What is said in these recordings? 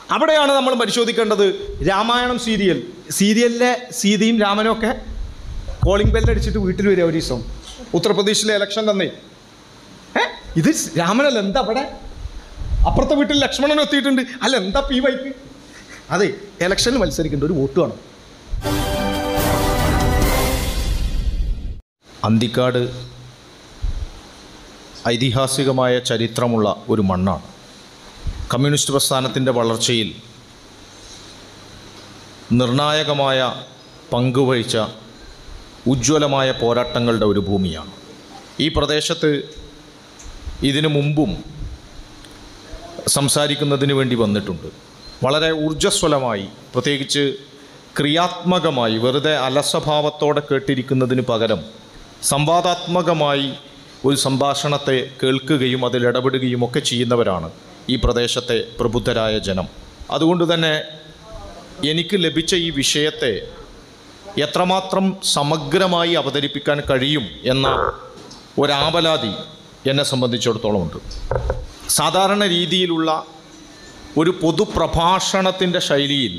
അവിടെയാണ് നമ്മൾ പരിശോധിക്കേണ്ടത് രാമായണം സീരിയൽ സീരിയലിലെ സീതയും രാമനും ഒക്കെ കോളിംഗ് ബെല്ലടിച്ചിട്ട് വീട്ടിൽ വരിക ഒരു ദിവസം ഉത്തർപ്രദേശിലെ ഇലക്ഷൻ തന്നെ ഏ ഇത് രാമനല്ല എന്താ അവിടെ അപ്പുറത്തെ വീട്ടിൽ ലക്ഷ്മണൻ എത്തിയിട്ടുണ്ട് അല്ല എന്താ പി വൈക്ക് അതെ ഇലക്ഷനിൽ മത്സരിക്കേണ്ട ഒരു വോട്ട് വേണം അന്തിക്കാട് ഐതിഹാസികമായ ചരിത്രമുള്ള ഒരു മണ്ണാണ് കമ്മ്യൂണിസ്റ്റ് പ്രസ്ഥാനത്തിൻ്റെ വളർച്ചയിൽ നിർണായകമായ പങ്കുവഹിച്ച ഉജ്ജ്വലമായ പോരാട്ടങ്ങളുടെ ഒരു ഭൂമിയാണ് ഈ പ്രദേശത്ത് ഇതിനു മുമ്പും സംസാരിക്കുന്നതിന് വേണ്ടി വന്നിട്ടുണ്ട് വളരെ ഊർജ്ജസ്വലമായി പ്രത്യേകിച്ച് ക്രിയാത്മകമായി വെറുതെ അലസഭാവത്തോടെ കേട്ടിരിക്കുന്നതിന് പകരം സംവാദാത്മകമായി ഒരു സംഭാഷണത്തെ കേൾക്കുകയും അതിൽ ഇടപെടുകയും ഒക്കെ ചെയ്യുന്നവരാണ് ഈ പ്രദേശത്തെ പ്രബുദ്ധരായ ജനം അതുകൊണ്ട് തന്നെ എനിക്ക് ലഭിച്ച ഈ വിഷയത്തെ എത്രമാത്രം സമഗ്രമായി അവതരിപ്പിക്കാൻ കഴിയും എന്ന ഒരാപലാതി എന്നെ സംബന്ധിച്ചിടത്തോളം ഉണ്ട് സാധാരണ രീതിയിലുള്ള ഒരു പൊതുപ്രഭാഷണത്തിൻ്റെ ശൈലിയിൽ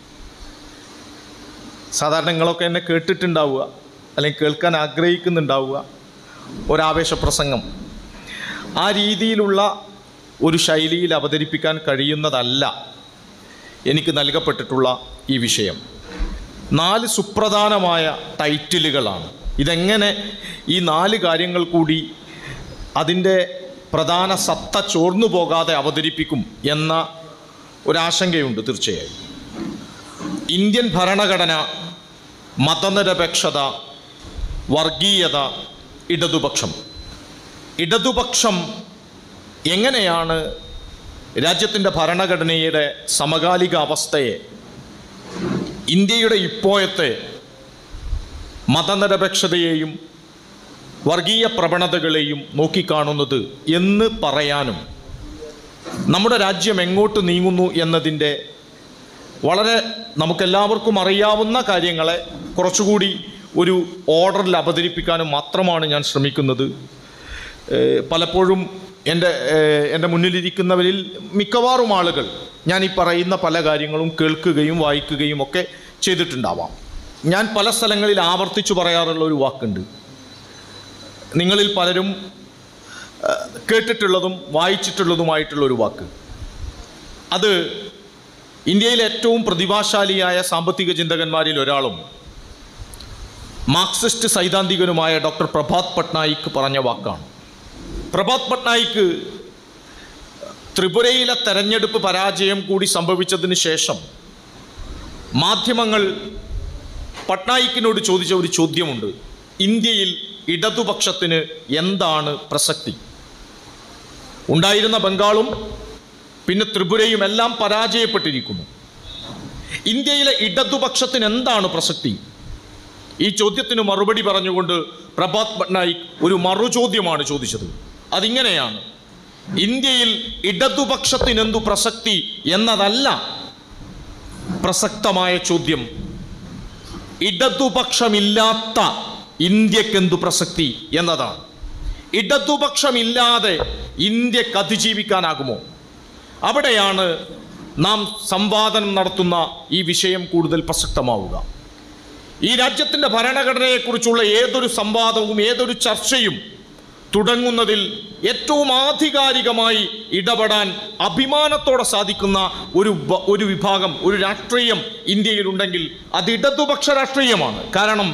സാധാരണ നിങ്ങളൊക്കെ എന്നെ കേട്ടിട്ടുണ്ടാവുക അല്ലെങ്കിൽ കേൾക്കാൻ ആഗ്രഹിക്കുന്നുണ്ടാവുക ഒരാവേശ പ്രസംഗം ആ രീതിയിലുള്ള ഒരു ശൈലിയിൽ അവതരിപ്പിക്കാൻ കഴിയുന്നതല്ല എനിക്ക് നൽകപ്പെട്ടിട്ടുള്ള ഈ വിഷയം നാല് സുപ്രധാനമായ ടൈറ്റിലുകളാണ് ഇതെങ്ങനെ ഈ നാല് കാര്യങ്ങൾ കൂടി അതിൻ്റെ പ്രധാന സത്ത ചോർന്നു പോകാതെ അവതരിപ്പിക്കും എന്ന ഒരാശങ്കയുണ്ട് തീർച്ചയായും ഇന്ത്യൻ ഭരണഘടന മതനിരപേക്ഷത വർഗീയത ഇടതുപക്ഷം ഇടതുപക്ഷം എങ്ങനെയാണ് രാജ്യത്തിൻ്റെ ഭരണഘടനയുടെ സമകാലിക അവസ്ഥയെ ഇന്ത്യയുടെ ഇപ്പോഴത്തെ മതനിരപേക്ഷതയെയും വർഗീയ പ്രവണതകളെയും നോക്കിക്കാണുന്നത് എന്ന് പറയാനും നമ്മുടെ രാജ്യം എങ്ങോട്ട് നീങ്ങുന്നു എന്നതിൻ്റെ വളരെ നമുക്കെല്ലാവർക്കും അറിയാവുന്ന കാര്യങ്ങളെ കുറച്ചുകൂടി ഒരു ഓർഡറിൽ അവതരിപ്പിക്കാനും മാത്രമാണ് ഞാൻ ശ്രമിക്കുന്നത് ഏഹ് പലപ്പോഴും എൻ്റെ ഏഹ് എൻ്റെ മുന്നിലിരിക്കുന്നവരിൽ മിക്കവാറും ആളുകൾ ഞാൻ ഈ പറയുന്ന പല കാര്യങ്ങളും കേൾക്കുകയും വായിക്കുകയും ഒക്കെ ചെയ്തിട്ടുണ്ടാവാം ഞാൻ പല സ്ഥലങ്ങളിൽ ആവർത്തിച്ചു പറയാറുള്ള ഒരു വാക്കുണ്ട് നിങ്ങളിൽ പലരും ഏഹ്, കേട്ടിട്ടുള്ളതും വായിച്ചിട്ടുള്ളതുമായിട്ടുള്ള ഒരു വാക്ക് അത് ഇന്ത്യയിലെ ഏറ്റവും പ്രതിഭാശാലിയായ സാമ്പത്തിക ചിന്തകന്മാരിൽ ഒരാളും മാർക്സിസ്റ്റ് സൈദ്ധാന്തികനുമായ ഡോക്ടർ പ്രഭാത് പട്നായിക് പറഞ്ഞ വാക്കാണ് പ്രഭാത് പട്നായിക്ക് ത്രിപുരയിലെ തെരഞ്ഞെടുപ്പ് പരാജയം കൂടി സംഭവിച്ചതിന് ശേഷം മാധ്യമങ്ങൾ പട്നായിക്കിനോട് ചോദിച്ച ഒരു ചോദ്യമുണ്ട് ഇന്ത്യയിൽ ഇടതുപക്ഷത്തിന് എന്താണ് പ്രസക്തി ഉണ്ടായിരുന്ന ബംഗാളും പിന്നെ ത്രിപുരയും എല്ലാം പരാജയപ്പെട്ടിരിക്കുന്നു ഇന്ത്യയിലെ ഇടതുപക്ഷത്തിന് എന്താണ് പ്രസക്തി ഈ ചോദ്യത്തിന് മറുപടി പറഞ്ഞുകൊണ്ട് പ്രഭാത് പട്നായിക് ഒരു മറുചോദ്യമാണ് ചോദിച്ചത് അതിങ്ങനെയാണ് ഇന്ത്യയിൽ ഇടതുപക്ഷത്തിനെന്തു പ്രസക്തി എന്നതല്ല പ്രസക്തമായ ചോദ്യം ഇടതുപക്ഷമില്ലാത്ത ഇന്ത്യക്കെന്തു പ്രസക്തി എന്നതാണ് ഇടതുപക്ഷമില്ലാതെ ഇന്ത്യക്ക് അതിജീവിക്കാനാകുമോ അവിടെയാണ് നാം സംവാദനം നടത്തുന്ന ഈ വിഷയം കൂടുതൽ പ്രസക്തമാവുക ഈ രാജ്യത്തിൻ്റെ ഭരണഘടനയെക്കുറിച്ചുള്ള ഏതൊരു സംവാദവും ഏതൊരു ചർച്ചയും തുടങ്ങുന്നതിൽ ഏറ്റവും ആധികാരികമായി ഇടപെടാൻ അഭിമാനത്തോടെ സാധിക്കുന്ന ഒരു വ- ഒരു വിഭാഗം ഒരു രാഷ്ട്രീയം ഇന്ത്യയിലുണ്ടെങ്കിൽ അത് ഇടതുപക്ഷ രാഷ്ട്രീയമാണ് കാരണം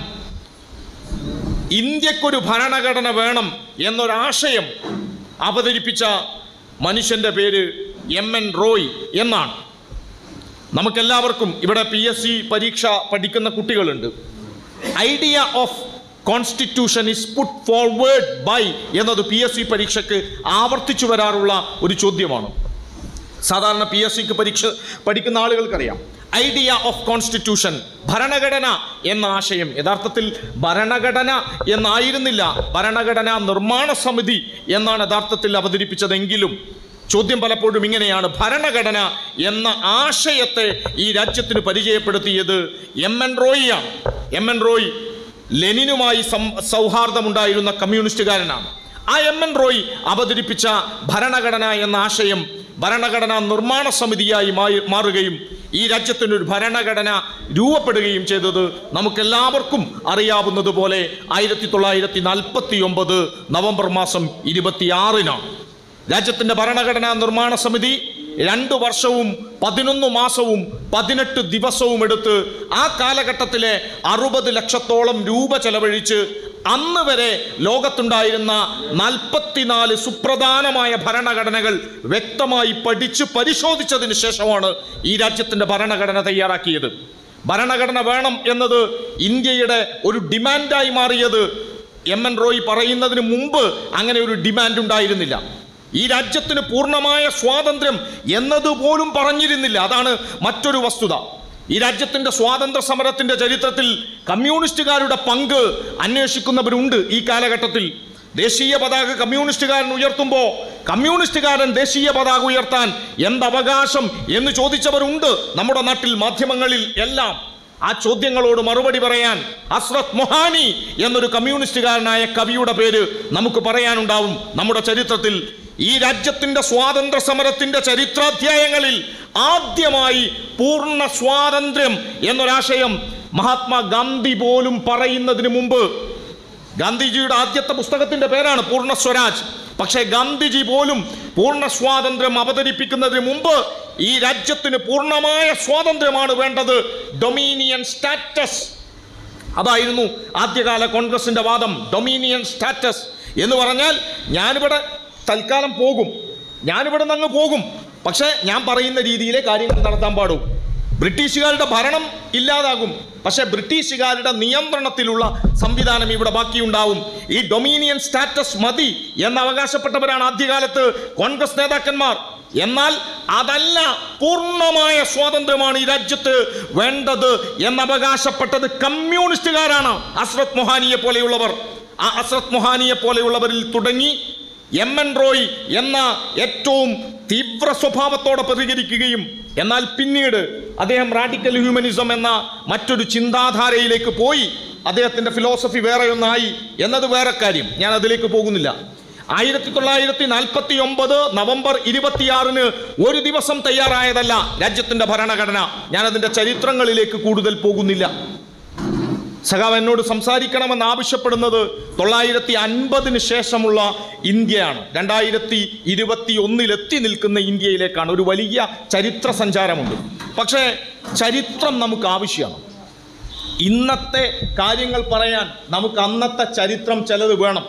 ഇന്ത്യക്കൊരു ഭരണഘടന വേണം എന്നൊരാശയം അവതരിപ്പിച്ച മനുഷ്യൻ്റെ പേര് എം എൻ റോയ് എന്നാണ് നമുക്കെല്ലാവർക്കും ഇവിടെ പി എസ് സി പരീക്ഷ പഠിക്കുന്ന കുട്ടികളുണ്ട് idea of constitution is put forward by എന്നത് പി എസ് സി പരീക്ഷയ്ക്ക് ആവർത്തിച്ചു വരാറുള്ള ഒരു ചോദ്യമാണ് സാധാരണ പി എസ് സിക്ക് പരീക്ഷ പഠിക്കുന്ന ആളുകൾക്കറിയാം ഐഡിയ ഓഫ് കോൺസ്റ്റിറ്റ്യൂഷൻ ഭരണഘടന എന്ന ആശയം യഥാർത്ഥത്തിൽ ഭരണഘടന എന്നായിരുന്നില്ല ഭരണഘടനാ നിർമ്മാണ സമിതി എന്നാണ് യഥാർത്ഥത്തിൽ അവതരിപ്പിച്ചതെങ്കിലും ചോദ്യം പലപ്പോഴും ഇങ്ങനെയാണ് ഭരണഘടന എന്ന ആശയത്തെ ഈ രാജ്യത്തിന് പരിചയപ്പെടുത്തിയത് എം എൻ റോയിയാണ് എം എൻ റോയ് ലെനിനുമായി സം സൗഹാർദ്ദമുണ്ടായിരുന്ന കമ്മ്യൂണിസ്റ്റുകാരനാണ് ആ എം എൻ റോയ് അവതരിപ്പിച്ച ഭരണഘടന എന്ന ആശയം ഭരണഘടനാ നിർമ്മാണ സമിതിയായി മായി- മാറുകയും ഈ രാജ്യത്തിനൊരു ഭരണഘടന രൂപപ്പെടുകയും ചെയ്തത് നമുക്കെല്ലാവർക്കും അറിയാവുന്നതുപോലെ ആയിരത്തി തൊള്ളായിരത്തി നാൽപ്പത്തി ഒമ്പത് നവംബർ മാസം ഇരുപത്തിയാറിനാണ് രാജ്യത്തിൻ്റെ ഭരണഘടനാ നിർമ്മാണ സമിതി രണ്ട് വർഷവും പതിനൊന്ന് മാസവും പതിനെട്ട് ദിവസവും എടുത്ത് ആ കാലഘട്ടത്തിലെ അറുപത് ലക്ഷത്തോളം രൂപ ചെലവഴിച്ച് അന്ന് വരെ ലോകത്തുണ്ടായിരുന്ന നാൽപ്പത്തിനാല് സുപ്രധാനമായ ഭരണഘടനകൾ വ്യക്തമായി പഠിച്ച് പരിശോധിച്ചതിന് ശേഷമാണ് ഈ രാജ്യത്തിൻ്റെ ഭരണഘടന തയ്യാറാക്കിയത് ഭരണഘടന വേണം എന്നത് ഇന്ത്യയുടെ ഒരു ഡിമാൻഡായി മാറിയത് എം എൻ റോയ് പറയുന്നതിന് മുമ്പ് അങ്ങനെ ഒരു ഡിമാൻഡ് ഉണ്ടായിരുന്നില്ല ഈ രാജ്യത്തിന് പൂർണ്ണമായ സ്വാതന്ത്ര്യം എന്നതുപോലും പറഞ്ഞിരുന്നില്ല അതാണ് മറ്റൊരു വസ്തുത ഈ രാജ്യത്തിന്റെ സ്വാതന്ത്ര്യ സമരത്തിന്റെ ചരിത്രത്തിൽ കമ്മ്യൂണിസ്റ്റുകാരുടെ പങ്ക് അന്വേഷിക്കുന്നവരുണ്ട് ഈ കാലഘട്ടത്തിൽ ദേശീയ പതാക കമ്മ്യൂണിസ്റ്റുകാരൻ ഉയർത്തുമ്പോൾ കമ്മ്യൂണിസ്റ്റുകാരൻ ദേശീയ പതാക ഉയർത്താൻ എന്തവകാശം എന്ന് ചോദിച്ചവരുണ്ട് നമ്മുടെ നാട്ടിൽ മാധ്യമങ്ങളിൽ എല്ലാം ആ ചോദ്യങ്ങളോട് മറുപടി പറയാൻ അസ്രത് മൊഹാനി എന്നൊരു കമ്മ്യൂണിസ്റ്റുകാരനായ കവിയുടെ പേര് നമുക്ക് പറയാനുണ്ടാവും നമ്മുടെ ചരിത്രത്തിൽ ഈ രാജ്യത്തിന്റെ സ്വാതന്ത്ര്യ സമരത്തിന്റെ ചരിത്രാധ്യായങ്ങളിൽ ആദ്യമായി പൂർണ്ണ സ്വാതന്ത്ര്യം എന്നൊരാശയം മഹാത്മാഗാന്ധി പോലും പറയുന്നതിന് മുമ്പ് ഗാന്ധിജിയുടെ ആദ്യത്തെ പുസ്തകത്തിന്റെ പേരാണ് പൂർണ്ണ സ്വരാജ് പക്ഷേ ഗാന്ധിജി പോലും പൂർണ്ണ സ്വാതന്ത്ര്യം അവതരിപ്പിക്കുന്നതിന് മുമ്പ് ഈ രാജ്യത്തിന് പൂർണ്ണമായ സ്വാതന്ത്ര്യമാണ് വേണ്ടത് ഡൊമീനിയൻ സ്റ്റാറ്റസ് അതായിരുന്നു ആദ്യകാല കോൺഗ്രസിന്റെ വാദം ഡൊമീനിയൻ സ്റ്റാറ്റസ് എന്ന് പറഞ്ഞാൽ ഞാനിവിടെ തൽക്കാലം പോകും ഞാനിവിടെ നിന്ന് അങ്ങ് പോകും പക്ഷേ ഞാൻ പറയുന്ന രീതിയിലെ കാര്യങ്ങൾ നടത്താൻ പാടും ബ്രിട്ടീഷുകാരുടെ ഭരണം ഇല്ലാതാകും പക്ഷേ ബ്രിട്ടീഷുകാരുടെ നിയന്ത്രണത്തിലുള്ള സംവിധാനം ഇവിടെ ബാക്കിയുണ്ടാവും ഈ ഡൊമീനിയൻ സ്റ്റാറ്റസ് മതി എന്ന് അവകാശപ്പെട്ടവരാണ് ആദ്യകാലത്ത് കോൺഗ്രസ് നേതാക്കന്മാർ എന്നാൽ അതല്ല പൂർണ്ണമായ സ്വാതന്ത്ര്യമാണ് ഈ രാജ്യത്ത് വേണ്ടത് എന്ന് അവകാശപ്പെട്ടത് കമ്മ്യൂണിസ്റ്റുകാരാണ് അസ്രത് മൊഹാനിയെ പോലെയുള്ളവർ ആ അസ്രത് മൊഹാനിയെ പോലെയുള്ളവരിൽ തുടങ്ങി എം എൻ റോയ് എന്ന ഏറ്റവും തീവ്ര സ്വഭാവത്തോടെ പ്രതികരിക്കുകയും എന്നാൽ പിന്നീട് അദ്ദേഹം റാഡിക്കൽ ഹ്യൂമനിസം എന്ന മറ്റൊരു ചിന്താധാരയിലേക്ക് പോയി അദ്ദേഹത്തിൻ്റെ ഫിലോസഫി വേറെ ഒന്നായി എന്നത് വേറെ കാര്യം ഞാൻ അതിലേക്ക് പോകുന്നില്ല ആയിരത്തി തൊള്ളായിരത്തി നാൽപ്പത്തി ഒമ്പത് നവംബർ ഇരുപത്തിയാറിന് ഒരു ദിവസം തയ്യാറായതല്ല രാജ്യത്തിൻ്റെ ഭരണഘടന ഞാൻ അതിൻ്റെ ചരിത്രങ്ങളിലേക്ക് കൂടുതൽ പോകുന്നില്ല സഖാവ് എന്നോട് സംസാരിക്കണമെന്ന് ആവശ്യപ്പെടുന്നത് തൊള്ളായിരത്തി അൻപതിന് ശേഷമുള്ള ഇന്ത്യയാണ് രണ്ടായിരത്തി ഇരുപത്തി ഒന്നിലെത്തി നിൽക്കുന്ന ഇന്ത്യയിലേക്കാണ് ഒരു വലിയ ചരിത്ര സഞ്ചാരമുണ്ട് പക്ഷേ ചരിത്രം നമുക്ക് ആവശ്യമാണ് ഇന്നത്തെ കാര്യങ്ങൾ പറയാൻ നമുക്ക് അന്നത്തെ ചരിത്രം ചിലത് വേണം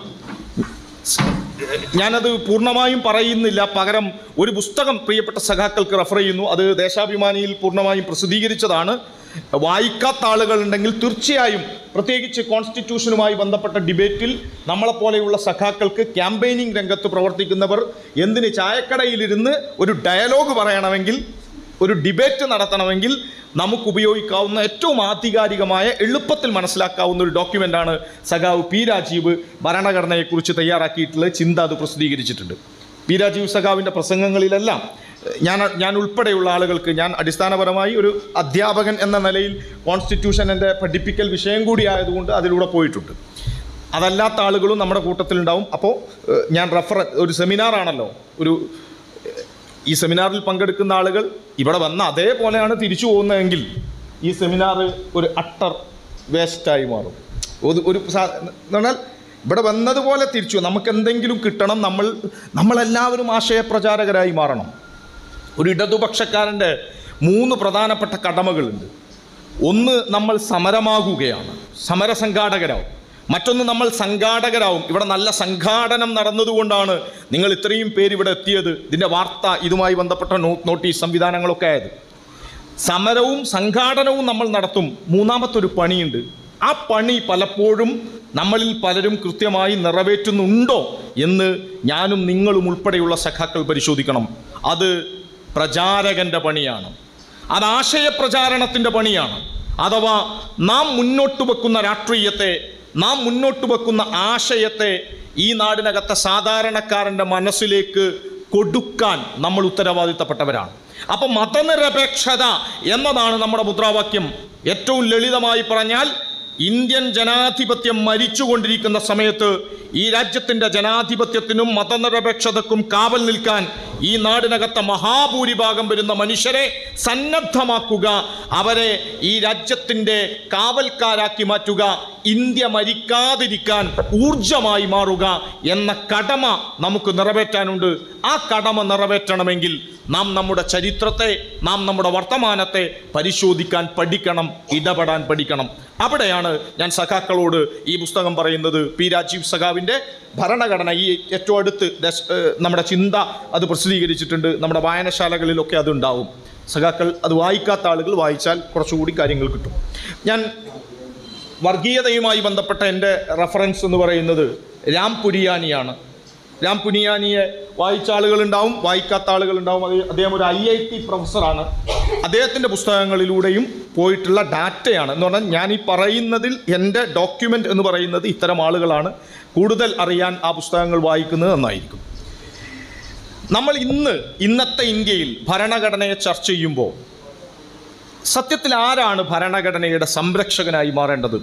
ഞാനത് പൂർണ്ണമായും പറയുന്നില്ല പകരം ഒരു പുസ്തകം പ്രിയപ്പെട്ട സഖാക്കൾക്ക് റെഫർ ചെയ്യുന്നു അത് ദേശാഭിമാനിയിൽ പൂർണ്ണമായും പ്രസിദ്ധീകരിച്ചതാണ് വായിക്കാത്ത ആളുകളുണ്ടെങ്കിൽ തീർച്ചയായും പ്രത്യേകിച്ച് കോൺസ്റ്റിറ്റ്യൂഷനുമായി ബന്ധപ്പെട്ട ഡിബേറ്റിൽ നമ്മളെപ്പോലെയുള്ള സഖാക്കൾക്ക് ക്യാമ്പയിനിങ് രംഗത്ത് പ്രവർത്തിക്കുന്നവർ എന്തിന് ചായക്കടയിലിരുന്ന് ഒരു ഡയലോഗ് പറയണമെങ്കിൽ ഒരു ഡിബേറ്റ് നടത്തണമെങ്കിൽ നമുക്ക് ഉപയോഗിക്കാവുന്ന ഏറ്റവും ആധികാരികമായ എളുപ്പത്തിൽ മനസ്സിലാക്കാവുന്ന ഒരു ഡോക്യുമെൻ്റാണ് സഖാവ് പി രാജീവ് ഭരണഘടനയെക്കുറിച്ച് തയ്യാറാക്കിയിട്ടുള്ള ചിന്ത അത് പ്രസിദ്ധീകരിച്ചിട്ടുണ്ട് പി രാജീവ് സഖാവിൻ്റെ പ്രസംഗങ്ങളിലെല്ലാം ഞാൻ ഞാൻ ഉൾപ്പെടെയുള്ള ആളുകൾക്ക് ഞാൻ അടിസ്ഥാനപരമായി ഒരു അധ്യാപകൻ എന്ന നിലയിൽ കോൺസ്റ്റിറ്റ്യൂഷൻ എൻ്റെ പഠിപ്പിക്കൽ വിഷയം കൂടി ആയതുകൊണ്ട് അതിലൂടെ പോയിട്ടുണ്ട് അതല്ലാത്ത ആളുകളും നമ്മുടെ കൂട്ടത്തിലുണ്ടാവും അപ്പോൾ ഏഹ്, ഞാൻ റെഫർ ഒരു സെമിനാറാണല്ലോ ഒരു ഈ സെമിനാറിൽ പങ്കെടുക്കുന്ന ആളുകൾ ഇവിടെ വന്ന അതേപോലെയാണ് തിരിച്ചു പോകുന്നതെങ്കിൽ ഈ സെമിനാർ ഒരു അട്ടർ വേസ്റ്റായി മാറും ഒരു ഒരു സാ- എന്ന് പറഞ്ഞാൽ ഇവിടെ വന്നതുപോലെ തിരിച്ചു നമുക്ക് എന്തെങ്കിലും കിട്ടണം നമ്മൾ നമ്മളെല്ലാവരും ആശയപ്രചാരകരായി മാറണം ഒരു ഇടതുപക്ഷക്കാരൻ്റെ മൂന്ന് പ്രധാനപ്പെട്ട കടമകളുണ്ട് ഒന്ന് നമ്മൾ സമരമാകുകയാണ് സമരസംഘാടകരാവും മറ്റൊന്ന് നമ്മൾ സംഘാടകരാവും ഇവിടെ നല്ല സംഘാടനം നടന്നതുകൊണ്ടാണ് നിങ്ങൾ ഇത്രയും പേര് ഇവിടെ എത്തിയത് ഇതിൻ്റെ വാർത്ത ഇതുമായി ബന്ധപ്പെട്ട നോ നോട്ടീസ് സംവിധാനങ്ങളൊക്കെ ആയത് സമരവും സംഘാടനവും നമ്മൾ നടത്തും മൂന്നാമത്തെ ഒരു പണിയുണ്ട് ആ പണി പലപ്പോഴും നമ്മളിൽ പലരും കൃത്യമായി നിറവേറ്റുന്നുണ്ടോ എന്ന് ഞാനും നിങ്ങളും ഉൾപ്പെടെയുള്ള സഖാക്കൾ പരിശോധിക്കണം അത് പ്രചാരകന്റെ പണിയാണ് അത് ആശയപ്രചാരണത്തിൻ്റെ പണിയാണ് അഥവാ നാം മുന്നോട്ട് വെക്കുന്ന രാഷ്ട്രീയത്തെ നാം മുന്നോട്ട് വെക്കുന്ന ആശയത്തെ ഈ നാടിനകത്തെ സാധാരണക്കാരൻ്റെ മനസ്സിലേക്ക് കൊടുക്കാൻ നമ്മൾ ഉത്തരവാദിത്തപ്പെട്ടവരാണ് അപ്പം മതനിരപേക്ഷത എന്നതാണ് നമ്മുടെ മുദ്രാവാക്യം ഏറ്റവും ലളിതമായി പറഞ്ഞാൽ ഇന്ത്യൻ ജനാധിപത്യം മരിച്ചുകൊണ്ടിരിക്കുന്ന സമയത്ത് ഈ രാജ്യത്തിൻ്റെ ജനാധിപത്യത്തിനും മതനിരപേക്ഷതക്കും കാവൽ നിൽക്കാൻ ഈ നാടിനകത്തെ മഹാഭൂരിഭാഗം വരുന്ന മനുഷ്യരെ സന്നദ്ധമാക്കുക അവരെ ഈ രാജ്യത്തിൻ്റെ കാവൽക്കാരാക്കി മാറ്റുക ഇന്ത്യ മരിക്കാതിരിക്കാൻ ഊർജമായി മാറുക എന്ന കടമ നമുക്ക് നിറവേറ്റാനുണ്ട് ആ കടമ നിറവേറ്റണമെങ്കിൽ നാം നമ്മുടെ ചരിത്രത്തെ നാം നമ്മുടെ വർത്തമാനത്തെ പരിശോധിക്കാൻ പഠിക്കണം ഇടപെടാൻ പഠിക്കണം അവിടെയാണ് ഞാൻ സഖാക്കളോട് ഈ പുസ്തകം പറയുന്നത് പി രാജീവ് സഖാവിൻ്റെ ഭരണഘടന ഈ ഏറ്റവും അടുത്ത് ദശ- ഏഹ് നമ്മുടെ ചിന്ത അത് പ്രസിദ്ധീകരിച്ചിട്ടുണ്ട് നമ്മുടെ വായനശാലകളിലൊക്കെ അതുണ്ടാവും സഖാക്കൾ അത് വായിക്കാത്ത ആളുകൾ വായിച്ചാൽ കുറച്ചുകൂടി കാര്യങ്ങൾ കിട്ടും ഞാൻ വർഗീയതയുമായി ബന്ധപ്പെട്ട എൻ്റെ റെഫറൻസ് എന്ന് പറയുന്നത് രാം പുരിയാനിയാണ് രാം പുനിയാനിയെ വായിച്ച ആളുകളുണ്ടാവും വായിക്കാത്ത ആളുകളുണ്ടാവും അത് അദ്ദേഹം ഒരു ഐ ഐ ടി പ്രൊഫസറാണ് അദ്ദേഹത്തിൻ്റെ പുസ്തകങ്ങളിലൂടെയും പോയിട്ടുള്ള ഡാറ്റയാണ് എന്ന് പറഞ്ഞാൽ ഞാൻ ഈ പറയുന്നതിൽ എൻ്റെ ഡോക്യുമെൻ്റ് എന്ന് പറയുന്നത് ഇത്തരം ആളുകളാണ് കൂടുതൽ അറിയാൻ ആ പുസ്തകങ്ങൾ വായിക്കുന്നത് നന്നായിരിക്കും നമ്മൾ ഇന്ന് ഇന്നത്തെ ഇന്ത്യയിൽ ഭരണഘടനയെ ചർച്ച ചെയ്യുമ്പോൾ സത്യത്തിൽ ആരാണ് ഭരണഘടനയുടെ സംരക്ഷകനായി മാറേണ്ടത്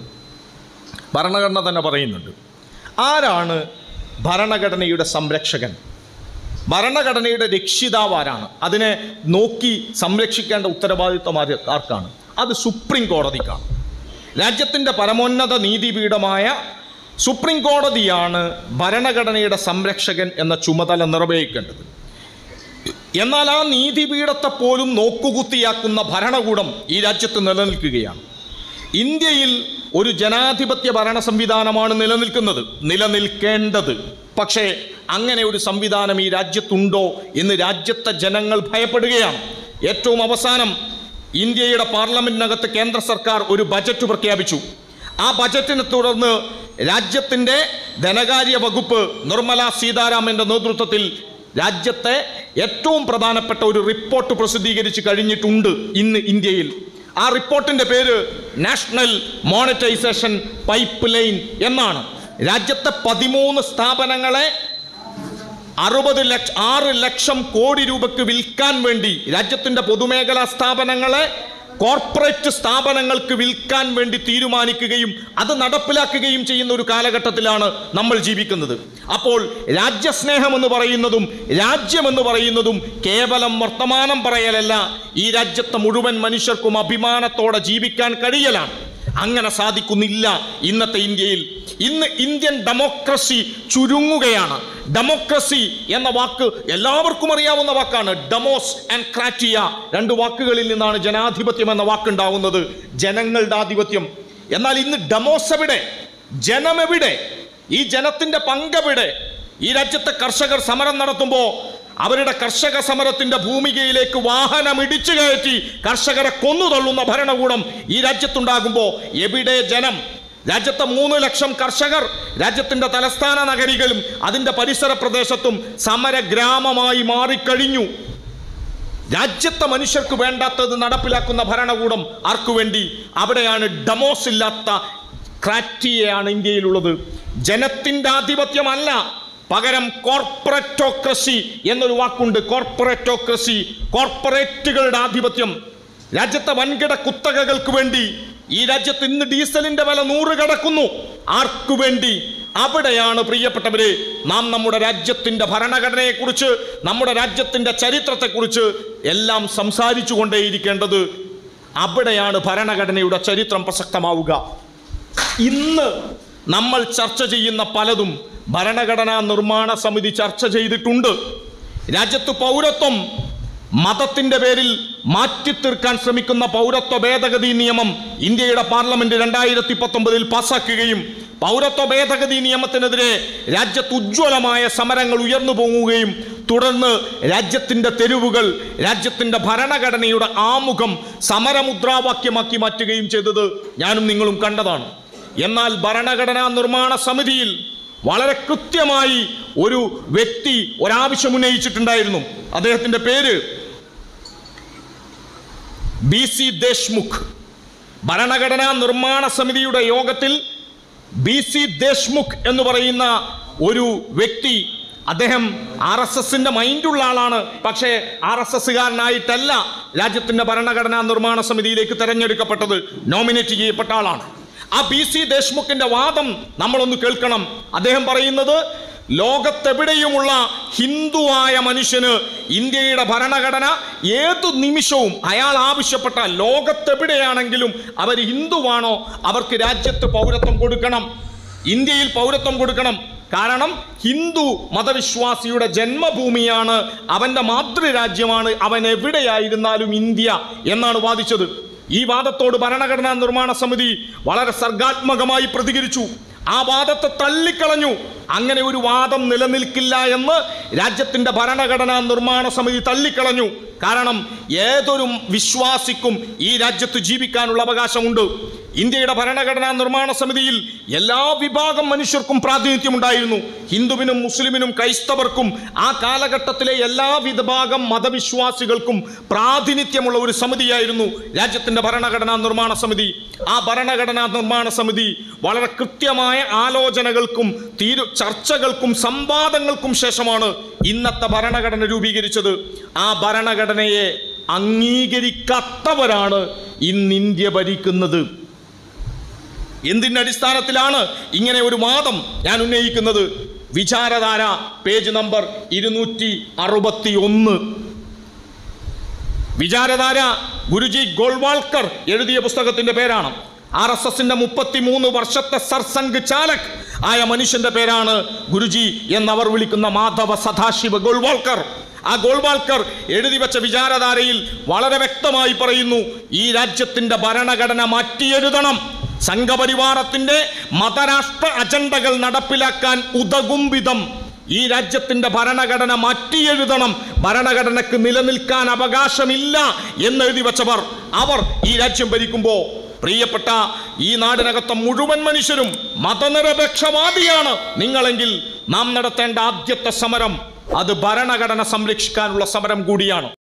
ഭരണഘടന തന്നെ പറയുന്നുണ്ട് ആരാണ് ഭരണഘടനയുടെ സംരക്ഷകൻ ഭരണഘടനയുടെ രക്ഷിതാവ് ആരാണ് അതിനെ നോക്കി സംരക്ഷിക്കേണ്ട ഉത്തരവാദിത്വം ആര് ആർക്കാണ് അത് സുപ്രീം കോടതിക്കാണ് രാജ്യത്തിൻ്റെ പരമോന്നത നീതിപീഠമായ സുപ്രീം കോടതിയാണ് ഭരണഘടനയുടെ സംരക്ഷകൻ എന്ന ചുമതല നിർവഹിക്കേണ്ടത് എന്നാൽ ആ നീതിപീഠത്തെ പോലും നോക്കുകുത്തിയാക്കുന്ന ഭരണകൂടം ഈ രാജ്യത്ത് നിലനിൽക്കുകയാണ് ഇന്ത്യയിൽ ഒരു ജനാധിപത്യ ഭരണ സംവിധാനമാണ് നിലനിൽക്കുന്നത് നിലനിൽക്കേണ്ടത് പക്ഷേ അങ്ങനെ ഒരു സംവിധാനം ഈ രാജ്യത്തുണ്ടോ എന്ന് രാജ്യത്തെ ജനങ്ങൾ ഭയപ്പെടുകയാണ് ഏറ്റവും അവസാനം ഇന്ത്യയുടെ പാർലമെന്റിനകത്ത് കേന്ദ്ര സർക്കാർ ഒരു ബജറ്റ് പ്രഖ്യാപിച്ചു ആ ബജറ്റിനെ തുടർന്ന് രാജ്യത്തിൻ്റെ ധനകാര്യ വകുപ്പ് നിർമ്മല സീതാരാമൻ്റെ നേതൃത്വത്തിൽ രാജ്യത്തെ ഏറ്റവും പ്രധാനപ്പെട്ട ഒരു റിപ്പോർട്ട് പ്രസിദ്ധീകരിച്ച് കഴിഞ്ഞിട്ടുണ്ട് ഇന്ന് ഇന്ത്യയിൽ ആ റിപ്പോർട്ടിന്റെ പേര് നാഷണൽ മോണിറ്റൈസേഷൻ പൈപ്പ് ലൈൻ എന്നാണ് രാജ്യത്തെ പതിമൂന്ന് സ്ഥാപനങ്ങളെ അറുപത് ലക്ഷ ആറ് ലക്ഷം കോടി രൂപയ്ക്ക് വിൽക്കാൻ വേണ്ടി രാജ്യത്തിന്റെ പൊതുമേഖലാ സ്ഥാപനങ്ങളെ കോർപ്പറേറ്റ് സ്ഥാപനങ്ങൾക്ക് വിൽക്കാൻ വേണ്ടി തീരുമാനിക്കുകയും അത് നടപ്പിലാക്കുകയും ചെയ്യുന്ന ഒരു കാലഘട്ടത്തിലാണ് നമ്മൾ ജീവിക്കുന്നത് അപ്പോൾ രാജ്യസ്നേഹം എന്ന് പറയുന്നതും രാജ്യമെന്ന് പറയുന്നതും കേവലം വർത്തമാനം പറയലല്ല ഈ രാജ്യത്തെ മുഴുവൻ മനുഷ്യർക്കും അഭിമാനത്തോടെ ജീവിക്കാൻ കഴിയലാണ് അങ്ങനെ സാധിക്കുന്നില്ല ഇന്നത്തെ ഇന്ത്യയിൽ ഇന്ന് ഇന്ത്യൻ ഡെമോക്രസി ചുരുങ്ങുകയാണ് ഡെമോക്രസി എന്ന വാക്ക് എല്ലാവർക്കും അറിയാവുന്ന വാക്കാണ് ഡെമോസ് ആൻഡ് ക്രാറ്റിയ രണ്ട് വാക്കുകളിൽ നിന്നാണ് ജനാധിപത്യം എന്ന വാക്കുണ്ടാവുന്നത് ജനങ്ങളുടെ ആധിപത്യം എന്നാൽ ഇന്ന് ഡെമോസ് എവിടെ ജനമെവിടെ ഈ ജനത്തിന്റെ പങ്കെവിടെ ഈ രാജ്യത്തെ കർഷകർ സമരം നടത്തുമ്പോൾ അവരുടെ കർഷക സമരത്തിന്റെ ഭൂമികയിലേക്ക് വാഹനം ഇടിച്ചു കയറ്റി കർഷകരെ കൊന്നുതള്ളുന്ന ഭരണകൂടം ഈ രാജ്യത്തുണ്ടാകുമ്പോൾ എവിടെ ജനം രാജ്യത്തെ മൂന്ന് ലക്ഷം കർഷകർ രാജ്യത്തിന്റെ തലസ്ഥാന നഗരികളും അതിന്റെ പരിസര പ്രദേശത്തും സമരഗ്രാമമായി മാറിക്കഴിഞ്ഞു രാജ്യത്തെ മനുഷ്യർക്ക് വേണ്ടാത്തത് നടപ്പിലാക്കുന്ന ഭരണകൂടം ആർക്കു വേണ്ടി അവിടെയാണ് ഡമോസ് ഇല്ലാത്ത ക്രാറ്റിയാണ് ഇന്ത്യയിലുള്ളത് ജനത്തിന്റെ ആധിപത്യമല്ല പകരം കോർപ്പറേറ്റോക്രസി എന്നൊരു വാക്കുണ്ട് കോർപ്പറേറ്റോക്രസി കോർപ്പറേറ്റുകളുടെ ആധിപത്യം രാജ്യത്തെ വൻകിട കുത്തകകൾക്ക് വേണ്ടി ഈ രാജ്യത്ത് ഇന്ന് ഡീസലിന്റെ വില നൂറ് കടക്കുന്നു ആർക്കു വേണ്ടി അവിടെയാണ് പ്രിയപ്പെട്ടവരെ നാം നമ്മുടെ രാജ്യത്തിന്റെ ഭരണഘടനയെക്കുറിച്ച് നമ്മുടെ രാജ്യത്തിന്റെ ചരിത്രത്തെക്കുറിച്ച് എല്ലാം സംസാരിച്ചു കൊണ്ടേയിരിക്കേണ്ടത് അവിടെയാണ് ഭരണഘടനയുടെ ചരിത്രം പ്രസക്തമാവുക ഇന്ന് നമ്മൾ ചർച്ച ചെയ്യുന്ന പലതും ഭരണഘടനാ നിർമ്മാണ സമിതി ചർച്ച ചെയ്തിട്ടുണ്ട് രാജ്യത്ത് പൗരത്വം മതത്തിന്റെ പേരിൽ മാറ്റിത്തീർക്കാൻ ശ്രമിക്കുന്ന പൗരത്വ ഭേദഗതി നിയമം ഇന്ത്യയുടെ പാർലമെന്റ് രണ്ടായിരത്തി പത്തൊമ്പതിൽ പാസാക്കുകയും പൗരത്വ ഭേദഗതി നിയമത്തിനെതിരെ രാജ്യത്ത് ഉജ്ജ്വലമായ സമരങ്ങൾ ഉയർന്നു പൊങ്ങുകയും തുടർന്ന് രാജ്യത്തിന്റെ തെരുവുകൾ രാജ്യത്തിന്റെ ഭരണഘടനയുടെ ആമുഖം സമരമുദ്രാവാക്യമാക്കി മാറ്റുകയും ചെയ്തത് ഞാനും നിങ്ങളും കണ്ടതാണ് എന്നാൽ ഭരണഘടനാ നിർമ്മാണ സമിതിയിൽ വളരെ കൃത്യമായി ഒരു വ്യക്തി ഒരാവശ്യം ഉന്നയിച്ചിട്ടുണ്ടായിരുന്നു അദ്ദേഹത്തിന്റെ പേര് ബി സി ദേശ്മുഖ് ഭരണഘടനാ നിർമ്മാണ സമിതിയുടെ യോഗത്തിൽ ബി സി ദേശ്മുഖ് എന്ന് പറയുന്ന ഒരു വ്യക്തി അദ്ദേഹം ആർ എസ് എസിന്റെ മൈൻഡുള്ള ആളാണ് പക്ഷേ ആർ എസ് എസ്സുകാരനായിട്ടല്ല രാജ്യത്തിന്റെ ഭരണഘടനാ നിർമ്മാണ സമിതിയിലേക്ക് തെരഞ്ഞെടുക്കപ്പെട്ടത് നോമിനേറ്റ് ചെയ്യപ്പെട്ട ആളാണ് ആ ബി സി ദേശ്മുഖിന്റെ വാദം നമ്മളൊന്ന് കേൾക്കണം അദ്ദേഹം പറയുന്നത് ലോകത്തെവിടെയുമുള്ള ഹിന്ദുവായ മനുഷ്യന് ഇന്ത്യയുടെ ഭരണഘടന ഏതു നിമിഷവും അയാൾ ആവശ്യപ്പെട്ട ലോകത്തെവിടെയാണെങ്കിലും അവർ ഹിന്ദുവാണോ അവർക്ക് രാജ്യത്ത് പൗരത്വം കൊടുക്കണം ഇന്ത്യയിൽ പൗരത്വം കൊടുക്കണം കാരണം ഹിന്ദു മതവിശ്വാസിയുടെ ജന്മഭൂമിയാണ് അവന്റെ മാതൃരാജ്യമാണ് അവൻ എവിടെയായിരുന്നാലും ഇന്ത്യ എന്നാണ് വാദിച്ചത് ഈ വാദത്തോട് ഭരണഘടനാ നിർമ്മാണ സമിതി വളരെ സർഗാത്മകമായി പ്രതികരിച്ചു ആ വാദത്തെ തള്ളിക്കളഞ്ഞു അങ്ങനെ ഒരു വാദം നിലനിൽക്കില്ല എന്ന് രാജ്യത്തിന്റെ ഭരണഘടനാ നിർമ്മാണ സമിതി തള്ളിക്കളഞ്ഞു കാരണം ഏതൊരു വിശ്വാസിക്കും ഈ രാജ്യത്ത് ജീവിക്കാനുള്ള അവകാശമുണ്ട് ഇന്ത്യയുടെ ഭരണഘടനാ നിർമ്മാണ സമിതിയിൽ എല്ലാ വിഭാഗം മനുഷ്യർക്കും പ്രാതിനിധ്യമുണ്ടായിരുന്നു ഹിന്ദുവിനും മുസ്ലിമിനും ക്രൈസ്തവർക്കും ആ കാലഘട്ടത്തിലെ എല്ലാ വിഭാഗം മതവിശ്വാസികൾക്കും പ്രാതിനിധ്യമുള്ള ഒരു സമിതിയായിരുന്നു രാജ്യത്തിന്റെ ഭരണഘടനാ നിർമ്മാണ സമിതി ആ ഭരണഘടനാ നിർമ്മാണ സമിതി വളരെ കൃത്യമായ ആലോചനകൾക്കും തീരു ചർച്ചകൾക്കും സംവാദങ്ങൾക്കും ശേഷമാണ് ഇന്നത്തെ ഭരണഘടന രൂപീകരിച്ചത് ആ ഭരണഘടനയെ അംഗീകരിക്കാത്തവരാണ് ഇന്ന് ഇന്ത്യ ഭരിക്കുന്നത് എന്തിൻ്റെ അടിസ്ഥാനത്തിലാണ് ഇങ്ങനെ ഒരു വാദം ഞാൻ ഉന്നയിക്കുന്നത് വിചാരധാര പേജ് നമ്പർ ഇരുന്നൂറ്റി അറുപത്തി ഒന്ന് വിചാരധാര ഗുരുജി ഗോൾവാൾക്കർ എഴുതിയ പുസ്തകത്തിന്റെ പേരാണ് ആർ എസ് എസിന്റെ മുപ്പത്തി മൂന്ന് വർഷത്തെ സർസംഘ് ചാലക് ആയ മനുഷ്യന്റെ പേരാണ് ഗുരുജി എന്നവർ വിളിക്കുന്ന മാധവ സദാശിവ ഗോൾവാൾക്കർ ആ ഗോൾവാൾക്കർ എഴുതി വെച്ച വിചാരധാരയിൽ വളരെ വ്യക്തമായി പറയുന്നു ഈ രാജ്യത്തിന്റെ ഭരണഘടന മാറ്റിയെഴുതണം സംഘപരിവാരത്തിന്റെ മതരാഷ്ട്ര അജണ്ടകൾ നടപ്പിലാക്കാൻ ഉതകും വിധം ഈ രാജ്യത്തിന്റെ ഭരണഘടന മാറ്റിയെഴുതണം ഭരണഘടനക്ക് നിലനിൽക്കാൻ അവകാശമില്ല എന്നെഴുതി വച്ചവർ അവർ ഈ രാജ്യം ഭരിക്കുമ്പോൾ പ്രിയപ്പെട്ട ഈ നാടിനകത്തെ മുഴുവൻ മനുഷ്യരും മതനിരപേക്ഷവാദിയാണ് നിങ്ങളെങ്കിൽ നാം നടത്തേണ്ട ആദ്യത്തെ സമരം അത് ഭരണഘടന സംരക്ഷിക്കാനുള്ള സമരം കൂടിയാണ്